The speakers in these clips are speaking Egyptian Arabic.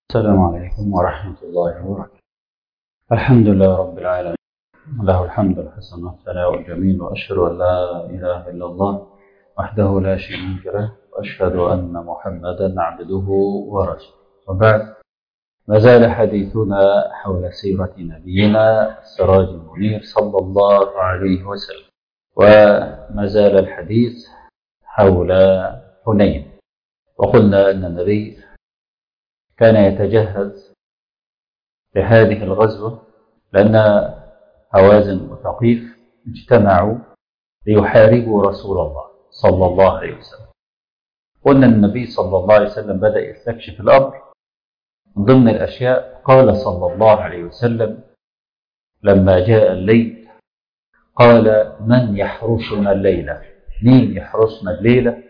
السلام عليكم ورحمة الله وبركاته الحمد لله رب العالمين له الحمد الحسن والثناء الجميل وأشهد أن لا إله إلا الله وحده لا شريك له وأشهد أن محمدا عبده ورسوله وبعد ما زال حديثنا حول سيرة نبينا السراج المنير صلى الله عليه وسلم وما زال الحديث حول حنين وقلنا أن النبي كان يتجهز لهذه الغزوة لأن هوازن وثقيف اجتمعوا ليحاربوا رسول الله صلى الله عليه وسلم قلنا النبي صلى الله عليه وسلم بدأ يستكشف الأمر من ضمن الأشياء قال صلى الله عليه وسلم لما جاء الليل قال من يحرسنا الليلة مين يحرسنا الليلة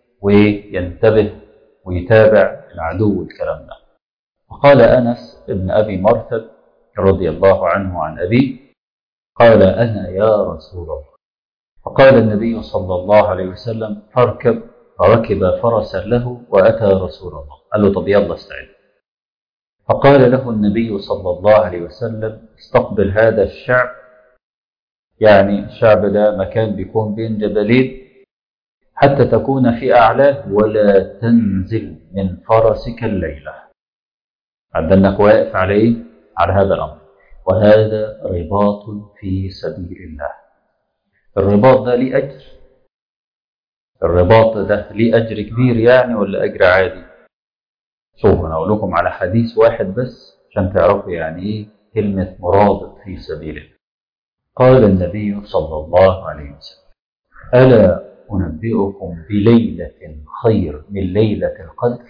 وينتبه ويتابع العدو الكلام ده وقال أنس بن أبي مرثد رضي الله عنه عن أبيه قال أنا يا رسول الله فقال النبي صلى الله عليه وسلم فاركب فركب فرسا له وأتى رسول الله قال له طب يلا استعد فقال له النبي صلى الله عليه وسلم استقبل هذا الشعب يعني الشعب ده مكان بيكون بين جبلين حتى تكون في أعلاه ولا تنزل من فرسك الليلة عندك واقف على إيه؟ على هذا الأمر وهذا رباط في سبيل الله الرباط ده ليه أجر الرباط ده ليه أجر كبير يعني ولا أجر عادي شوف أنا أقول لكم على حديث واحد بس عشان تعرفوا يعني إيه كلمة مرابط في سبيل الله قال النبي صلى الله عليه وسلم ألا أنبئكم بليلة خير من ليلة القدر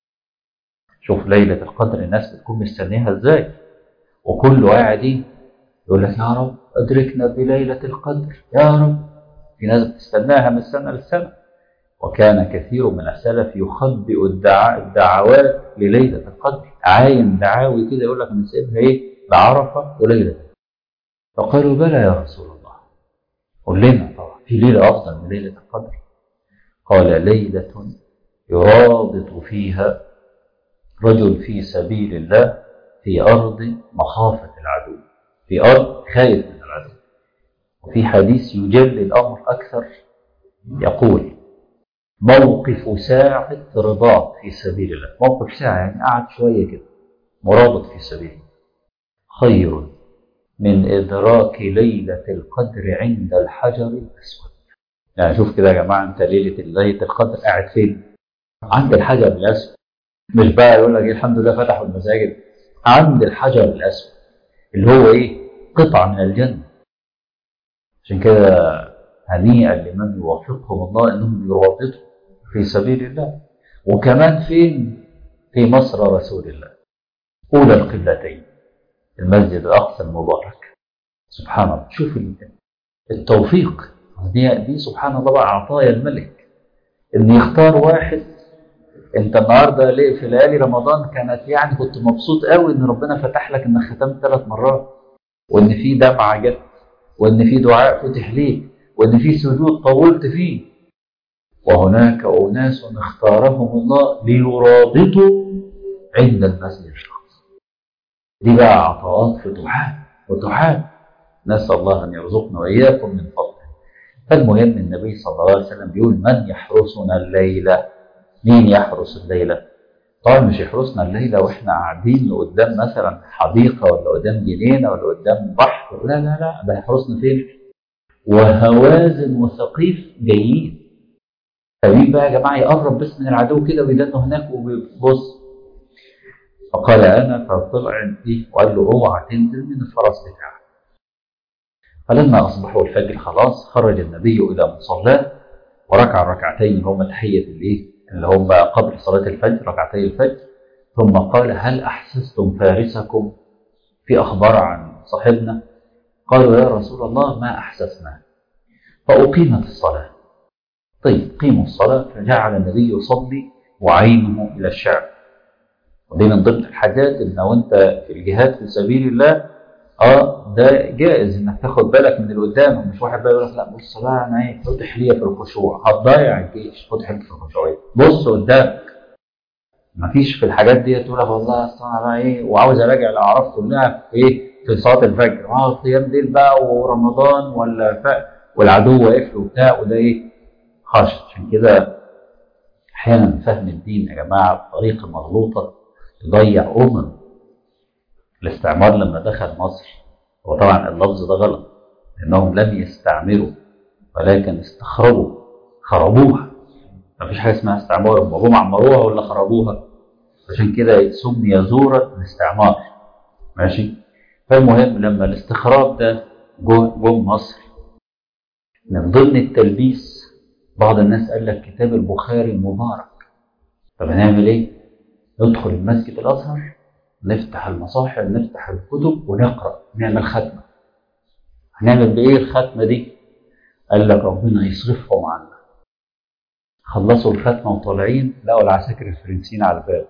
شوف ليلة القدر الناس بتكون مستنيها ازاي وكله قاعد يقول لك يا رب أدركنا بليلة القدر يا رب في ناس بتستناها من سنة لسنة وكان كثير من السلف يخبئ الدعاء الدعوات لليلة القدر عاين دعاوي كده يقول لك نسيبها ايه بعرفة وليلة فقالوا بلى يا رسول الله قل لنا طبعا في ليلة أفضل من ليلة القدر قال ليلة يرابط فيها رجل في سبيل الله في أرض مخافة العدو في أرض خايف من العدو وفي حديث يجل الأمر أكثر يقول موقف ساعة رباط في سبيل الله موقف ساعة يعني قعد شوية كده مرابط في سبيل الله خير من إدراك ليلة القدر عند الحجر الأسود يعني شوف كده يا جماعة أنت ليلة ليلة القدر قاعد فين عند الحجر الأسود مش بقى يقول لك الحمد لله فتحوا المساجد عند الحجر الأسود اللي هو إيه قطعة من الجنة عشان كده هنيئا لمن يوفقهم الله انهم يرابطوا في سبيل الله وكمان فين في مصر رسول الله اولى القبلتين المسجد الاقصى المبارك سبحان الله شوف التوفيق دي, دي سبحان الله بقى عطايا الملك ان يختار واحد انت النهارده ليه في ليالي رمضان كانت يعني كنت مبسوط قوي ان ربنا فتح لك انك ختمت ثلاث مرات وان في دمعه جت وان في دعاء فتح ليك وان في سجود طولت فيه وهناك اناس اختارهم الله ليرابطوا عند المسجد الشخص دي بقى عطاءات فتوحات فتوحات نسال الله ان يرزقنا واياكم من فضله فالمهم النبي صلى الله عليه وسلم بيقول من يحرسنا الليله مين يحرس الليله طبعا مش يحرسنا الليله واحنا قاعدين قدام مثلا حديقه ولا قدام جنينه ولا قدام بحر لا لا لا ده يحرسنا فين؟ وهوازن وثقيف جايين فمين بقى يا جماعه يقرب بس من العدو كده ويدنه هناك ويبص فقال انا فطلع دي وقال له اوعى تنزل من الفرس بتاعك فلما اصبحوا الفجر خلاص خرج النبي الى مصلاه وركع الركعتين هما تحيه الايه؟ اللي هم قبل صلاة الفجر ركعتي الفجر ثم قال هل أحسستم فارسكم في أخبار عن صاحبنا قالوا يا رسول الله ما أحسسنا فأقيمت الصلاة طيب قيموا الصلاة فجعل النبي يصلي وعينه إلى الشعب ودي من ضمن الحاجات إن وأنت في الجهاد في سبيل الله اه ده جائز انك تاخد بالك من اللي قدامك مش واحد بقى يقول لك لا بص بقى انا ايه فتح ليا في الخشوع هتضيع الجيش فتح ليك في الخشوع بص قدامك مفيش في الحاجات دي تقول لك والله اصل انا بقى ايه وعاوز اراجع الاعراف كلها في ايه في صلاه الفجر اه قيام ليل بقى ورمضان ولا ف... والعدو واقف له وبتاع وده ايه خرش عشان كده احيانا فهم الدين يا جماعه بطريقه مغلوطه يضيع امم الاستعمار لما دخل مصر وطبعا اللفظ ده غلط انهم لم يستعمروا ولكن استخربوا خربوها مفيش حاجه اسمها استعمار هم جم عمروها ولا خربوها عشان كده سمي زورا الاستعمار ماشي فالمهم لما الاستخراج ده جم مصر من ضمن التلبيس بعض الناس قال لك كتاب البخاري مبارك طب هنعمل ايه؟ ندخل المسجد الازهر نفتح المصاحف نفتح الكتب ونقرا نعمل ختمه هنعمل بايه الختمه دي؟ قال لك ربنا يصرفهم عنا خلصوا الختمه وطالعين لقوا العساكر الفرنسيين على الباب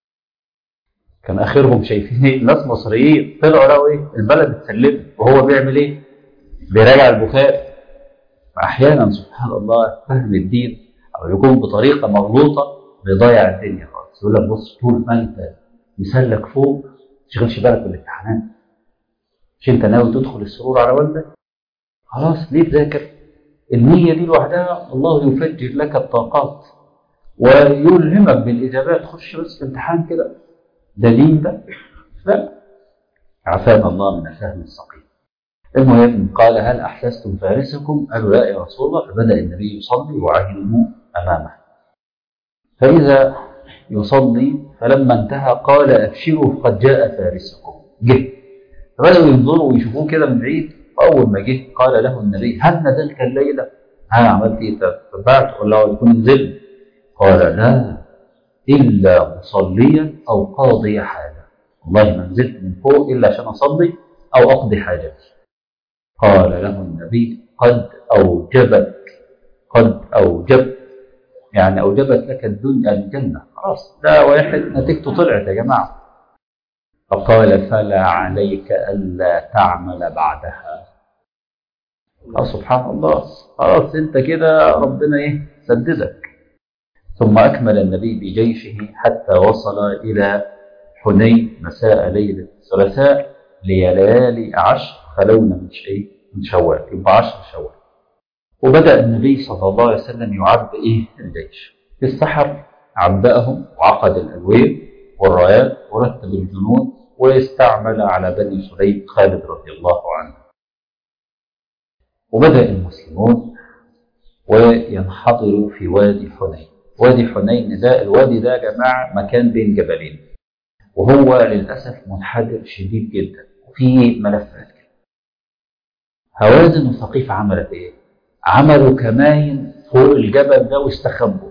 كان اخرهم شايفين ايه ناس مصريين طلعوا لقوا ايه البلد اتسلمت وهو بيعمل ايه بيراجع البخاري احيانا سبحان الله فهم الدين او يكون بطريقه مغلوطه بيضيع الدنيا خالص يقول لك بص طول ما انت مسلك فوق ما تشغلش بالك بالامتحانات مش انت ناوي تدخل السرور على والدك خلاص ليه تذاكر النية دي لوحدها الله يفجر لك الطاقات ويلهمك بالإجابات خش بس في امتحان كده ده دين ده لا عافانا الله من الفهم السقيم المهم قال هل أحسستم فارسكم قالوا لا يا رسول الله فبدأ النبي يصلي وعهلوا أمامه فإذا يصلي فلما انتهى قال أبشروا قد جاء فارسكم جه فبدأوا ينظروا ويشوفوه كده من بعيد أول ما جه قال له النبي هل نزلت الليلة؟ ها عملت إيه؟ تبعت ولا يكون نزلت؟ قال لا إلا مصليا أو قاضي حاجة والله ما نزلت من فوق إلا عشان أصلي أو أقضي حاجتي قال له النبي قد أوجبت قد أوجبت يعني أوجبت لك الدنيا الجنة خلاص ده واحد نتيجته طلعت يا جماعة فقال فلا عليك ألا تعمل بعدها أه سبحان الله خلاص أنت كده ربنا إيه سددك ثم أكمل النبي بجيشه حتى وصل إلى حنين مساء ليلة الثلاثاء ليالي عشر خلون من شيء من شوال يبقى عشر شوال وبدأ النبي صلى الله عليه وسلم يعبئ إيه الجيش في السحر عبأهم وعقد الألوية والرايات ورتب الجنود واستعمل على بني سليم خالد رضي الله عنه وبدأ المسلمون وينحضروا في وادي حنين وادي حنين ده الوادي ده يا جماعة مكان بين جبلين وهو للأسف منحدر شديد جدا وفيه ملفات كده هوازن وثقيف عملت ايه؟ عملوا كماين فوق الجبل ده واستخبوا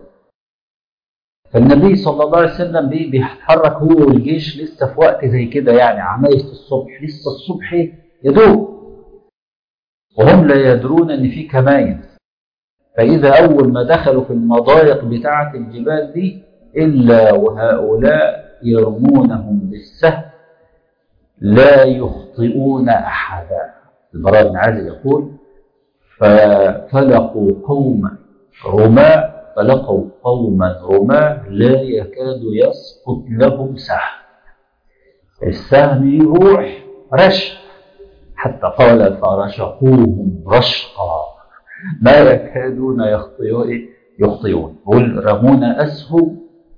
فالنبي صلى الله عليه وسلم بيه بيتحرك هو والجيش لسه في وقت زي كده يعني عماية الصبح لسه الصبح يدوب وهم لا يدرون ان في كماين فإذا أول ما دخلوا في المضايق بتاعة الجبال دي إلا وهؤلاء يرمونهم بالسهم لا يخطئون أحدا البراء بن عازب يقول ففلقوا قوما رماة فلقوا قوما رماة لا يكاد يسقط لهم سهم السهم يروح رش حتى قال فرشقوهم رشقا ما يكادون يخطئون يخطئون يقول رمونا أسهم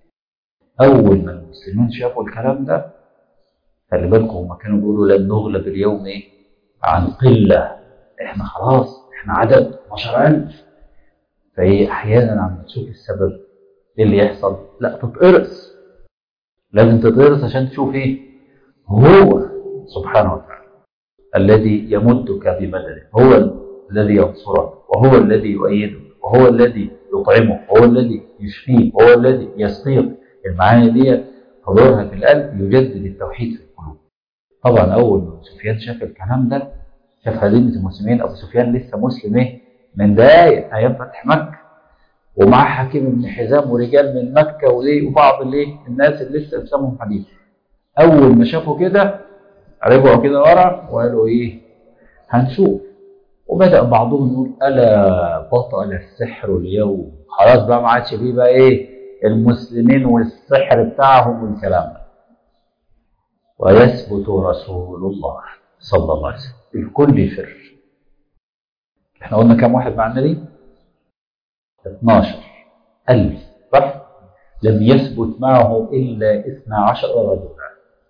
أول ما المسلمين شافوا الكلام ده خلي بالكم هم كانوا بيقولوا لن نغلب اليوم إيه عن قلة إحنا خلاص إحنا عدد 12000 فهي أحيانا عم تشوف السبب إيه اللي يحصل لا تتقرص لازم تتقرص عشان تشوف إيه هو سبحانه وتعالى الذي يمدك بمدده هو الذي ينصرك وهو الذي يؤيدك وهو الذي يطعمك وهو الذي يشفيك وهو الذي يسقيك المعاني دي حضورها في القلب يجدد التوحيد في القلوب طبعا اول ما سفيان شاف الكلام ده شاف هزيمه المسلمين ابو سفيان لسه مسلم ايه من دقايق ايام فتح مكه ومعاه حكيم بن حزام ورجال من مكه وليه وبعض الايه الناس اللي لسه اسلامهم حديث اول ما شافوا كده رجعوا كده ورا وقالوا ايه هنشوف وبدأ بعضهم يقول ألا بطل السحر اليوم خلاص بقى ما عادش فيه بقى إيه المسلمين والسحر بتاعهم والكلام ده ويثبت رسول الله صلى الله عليه وسلم الكل يفر احنا قلنا كم واحد مع النبي 12 ألف صح لم يثبت معه إلا 12 رجلا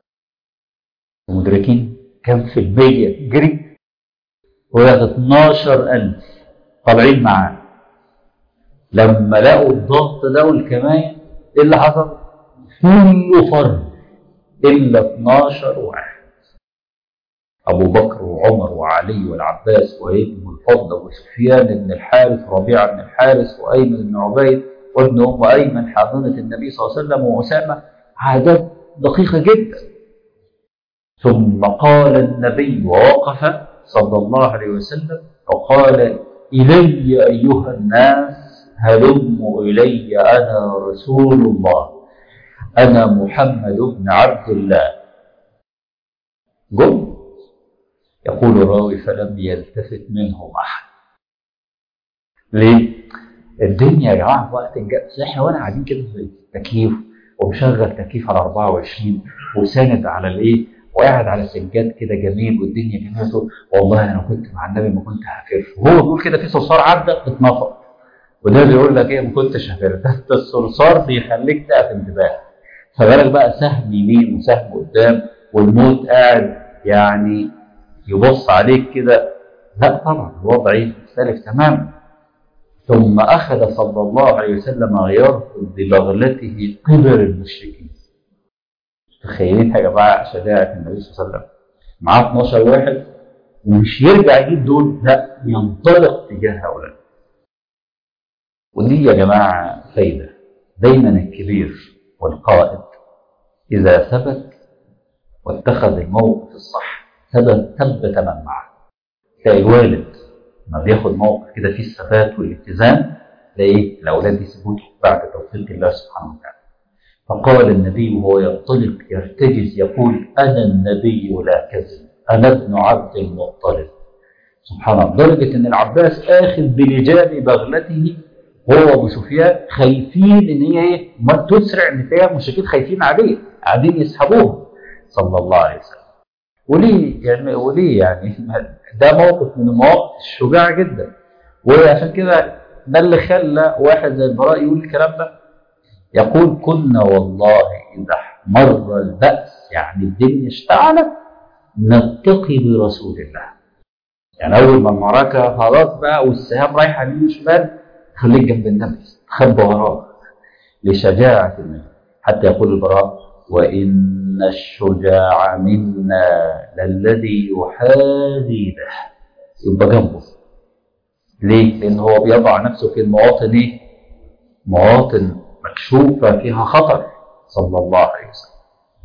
مدركين كم في المية جري ولا 12 ألف طالعين معاه لما لقوا الضغط ده والكمان ايه اللي حصل؟ كله فر الا 12 واحد ابو بكر وعمر وعلي والعباس وابن الفضل وسفيان بن الحارث وربيعه بن الحارث وايمن بن عبيد وابن ام ايمن حاضنه النبي صلى الله عليه وسلم واسامه عادات دقيقه جدا ثم قال النبي ووقف صلى الله عليه وسلم وقال الي ايها الناس هلموا إلي أنا رسول الله أنا محمد بن عبد الله قم يقول الراوي فلم يلتفت منهم أحد ليه؟ الدنيا يا جماعة في وقت الجد احنا وانا قاعدين كده في التكييف ومشغل تكييف على 24 وساند على الايه وقاعد على سجاد كده جميل والدنيا جميله تقول والله انا لو كنت مع النبي ما كنت هفر وهو بيقول كده في صرصار عدى اتنفض وده بيقول لك ايه ما كنتش هفر ده الصرصار بيخليك تقف انتباه فبالك بقى سهم يمين وسهم قدام والموت قاعد يعني يبص عليك كده لا طبعا الوضع مختلف تماما ثم اخذ صلى الله عليه وسلم يركض ببغلته قبر المشركين تخيلين يا جماعه شجاعه النبي صلى الله عليه وسلم معاه 12 واحد ومش يرجع يجيب دول لا ينطلق تجاه هؤلاء ودي يا جماعة فايدة دايما الكبير والقائد إذا ثبت واتخذ الموقف الصح ثبت ثبت من معه تلاقي الوالد لما بياخد موقف كده فيه الثبات والالتزام تلاقي الأولاد يثبتوا بعد توفيق الله سبحانه وتعالى فقال النبي وهو ينطلق يرتجز يقول أنا النبي لا كذب أنا ابن عبد المطلب سبحان الله لدرجة إن العباس آخذ بلجام بغلته هو وابو سفيان خايفين ان هي ايه ما تسرع ان تلاقي المشركين خايفين عليه قاعدين يسحبوه صلى الله عليه وسلم وليه يعني وليه يعني ده موقف من المواقف الشجاعه جدا وعشان كده ده اللي خلى واحد زي البراء يقول الكلام ده يقول كنا والله اذا مر البأس يعني الدنيا اشتعلت نتقي برسول الله يعني اول ما المعركه خلاص بقى والسهام رايحه يمين وشمال خليك جنب النبي خب وراه لشجاعة النبي حتى يقول البراء وإن الشجاع منا للذي يحاذي به يبقى جنبه ليه؟ لأن هو بيضع نفسه في المواطن إيه؟ مواطن مكشوفة فيها خطر صلى الله عليه وسلم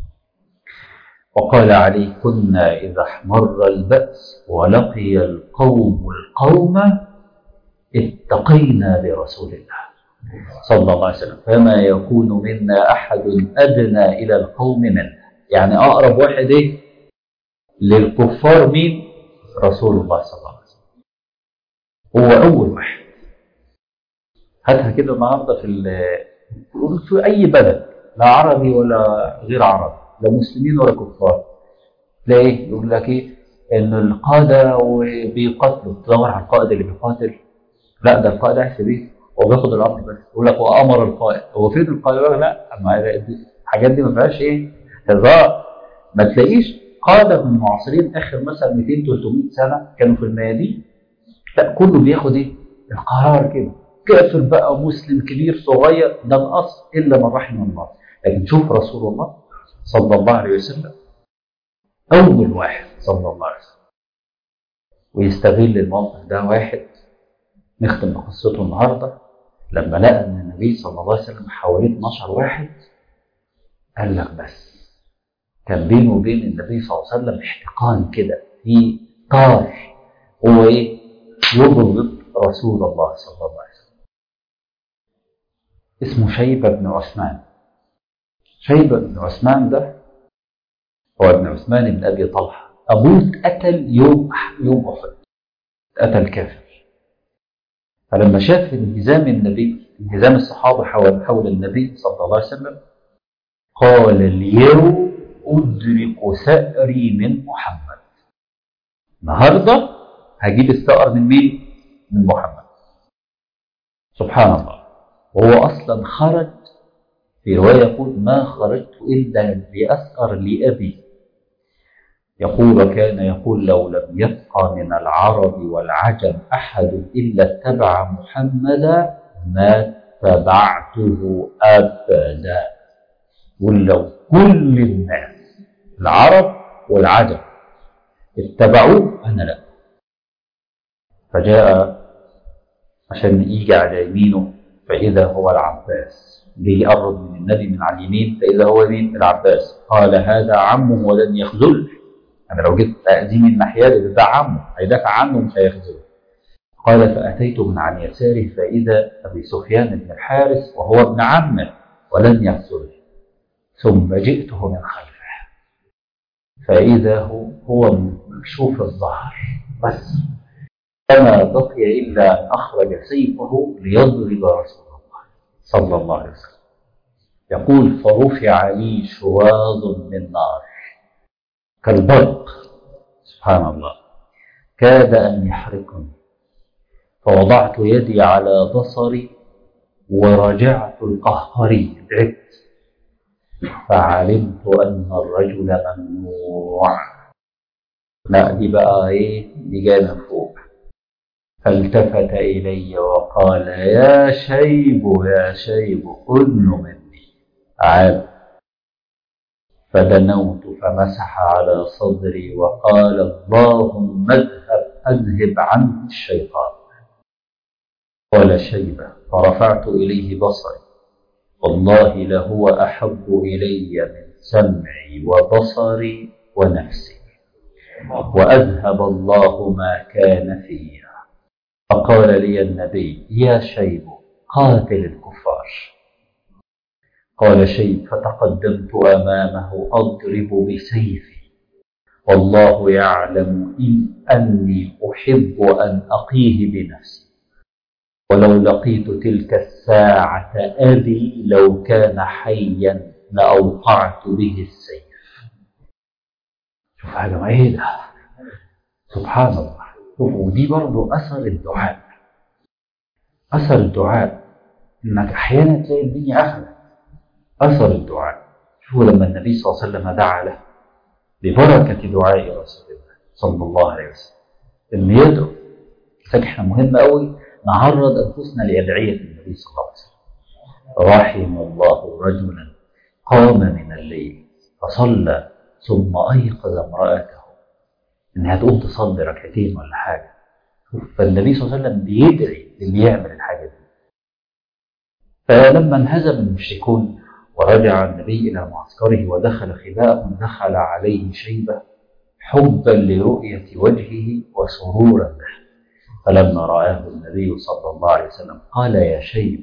وقال عليه كنا إذا احمر البأس ولقي القوم القوم اتقينا برسول الله صلى الله عليه وسلم فما يكون منا أحد أدنى إلى القوم منه يعني أقرب واحد إيه للكفار مين رسول الله صلى الله عليه وسلم هو أول واحد هاتها كده النهارده في في أي بلد لا عربي ولا غير عربي لا مسلمين ولا كفار تلاقي يقول لك ايه ان القاده بيقاتلوا تدور على القائد اللي بيقاتل لا ده القائد قاعد في بيته هو بياخد الامر بس يقول لك وامر القائد هو فين القائد يقول لك لا ما الحاجات دي ما فيهاش ايه هزار ما تلاقيش قاده من المعاصرين اخر مثلا 200 300 سنه كانوا في الميادين لا كله بياخد ايه القرار كده كافر بقى مسلم كبير صغير ده الاصل الا من رحم الله لكن شوف رسول الله صلى الله عليه وسلم اول واحد صلى الله عليه وسلم ويستغل الموقف ده واحد نختم بقصته النهارده لما لقى ان النبي صلى الله عليه وسلم حواليه 12 واحد قال لك بس كان بينه وبين النبي صلى الله عليه وسلم احتقان كده في طار هو ايه؟ يبغض رسول الله صلى الله عليه وسلم اسمه شيبة بن عثمان شيبة بن عثمان ده هو ابن عثمان بن ابي طلحه ابوه اتقتل يوم يوم احد اتقتل كافر فلما شاف انهزام النبي انهزام الصحابة حول حول النبي صلى الله عليه وسلم قال اليوم أدرك ثأري من محمد النهاردة هجيب الثأر من مين؟ من محمد سبحان الله وهو أصلا خرج في رواية يقول ما خرجت إلا لأثأر لأبي يقول وكان يقول لو لم يبقى من العرب والعجم أحد إلا اتبع محمدا ما اتبعته أبدا ولو كل الناس العرب والعجم اتبعوه أنا لا فجاء عشان يجي على يمينه فإذا هو العباس جه يقرب من النبي من على اليمين فإذا هو مين العباس قال هذا عمه ولن يخذله أنا لو جيت أذيه من الناحية دي ده عمه هيدافع عنه مش هيخذله قال فأتيت من عن يساره فإذا أبي سفيان بن الحارث وهو ابن عمه ولن يخذله ثم جئته من خلفه فإذا هو هو مكشوف الظهر بس فما بقي إلا أن أخرج سيفه ليضرب رسول الله صلى الله عليه وسلم يقول فرفع لي شواظ من نار كالبرق سبحان الله كاد أن يحرقني فوضعت يدي على بصري ورجعت القهقري تعبت فعلمت أن الرجل ممنوع لا دي بقى إيه دي جاية من فوق فالتفت إلي وقال يا شيب يا شيب أدن مني عاد فدنوت فمسح على صدري وقال اللهم اذهب أذهب عنه الشيطان قال شيبة فرفعت إليه بصري والله لهو أحب إلي من سمعي وبصري ونفسي وأذهب الله ما كان فيها فقال لي النبي يا شيب قاتل الكفار قال شيب فتقدمت أمامه أضرب بسيفي والله يعلم إن أني أحب أن أقيه بنفسي ولو لقيت تلك الساعة أبي لو كان حيا لأوقعت به السيف شوف هذا ايه ده سبحان الله شوف ودي برضو أثر الدعاء أثر الدعاء إنك أحيانا تلاقي الدنيا أخذت أثر الدعاء شوفوا لما النبي صلى الله عليه وسلم دعا له ببركة دعاء رسول الله صلى الله عليه وسلم إنه يدعو احنا مهم قوي نعرض أنفسنا لأدعية النبي صلى الله عليه وسلم رحم الله رجلا قام من الليل فصلى ثم أيقظ امرأته إنها تقوم تصلي ركعتين ولا حاجة فالنبي صلى الله عليه وسلم بيدعي اللي يعمل الحاجة دي فلما انهزم المشركون ورجع النبي إلى معسكره ودخل خباءهم دخل عليه شيبة حبا لرؤية وجهه وسرورا به فلما رآه النبي صلى الله عليه وسلم قال يا شيب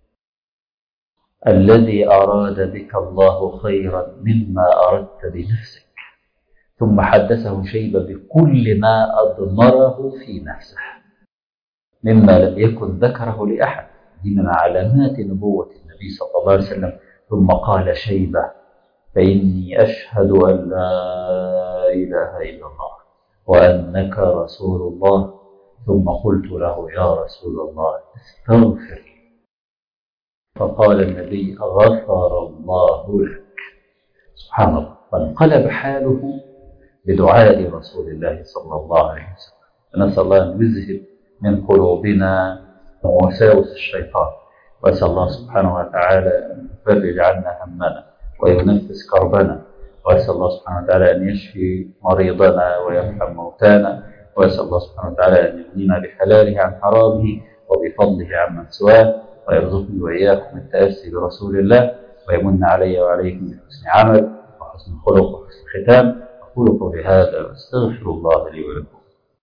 الذي أراد بك الله خيرا مما أردت بنفسك ثم حدثه شيبة بكل ما أضمره في نفسه مما لم يكن ذكره لأحد دي من علامات نبوة النبي صلى الله عليه وسلم ثم قال شيبة فإني أشهد أن لا إله إلا الله وأنك رسول الله ثم قلت له يا رسول الله استغفر فقال النبي غفر الله لك سبحان الله فانقلب حاله بدعاء رسول الله صلى الله عليه وسلم نسأل الله أن يذهب من قلوبنا وساوس الشيطان وأسأل الله سبحانه وتعالى أن يفرج عنا همنا وينفس كربنا وأسأل الله سبحانه وتعالى أن يشفي مريضنا ويرحم موتانا وأسأل الله سبحانه وتعالى أن يغنينا بحلاله عن حرامه وبفضله عمن سواه ويرزقني وإياكم التأسي برسول الله ويمن علي وعليكم بحسن عمل وحسن خلق وحسن ختام أقول قولي هذا وأستغفر الله لي ولكم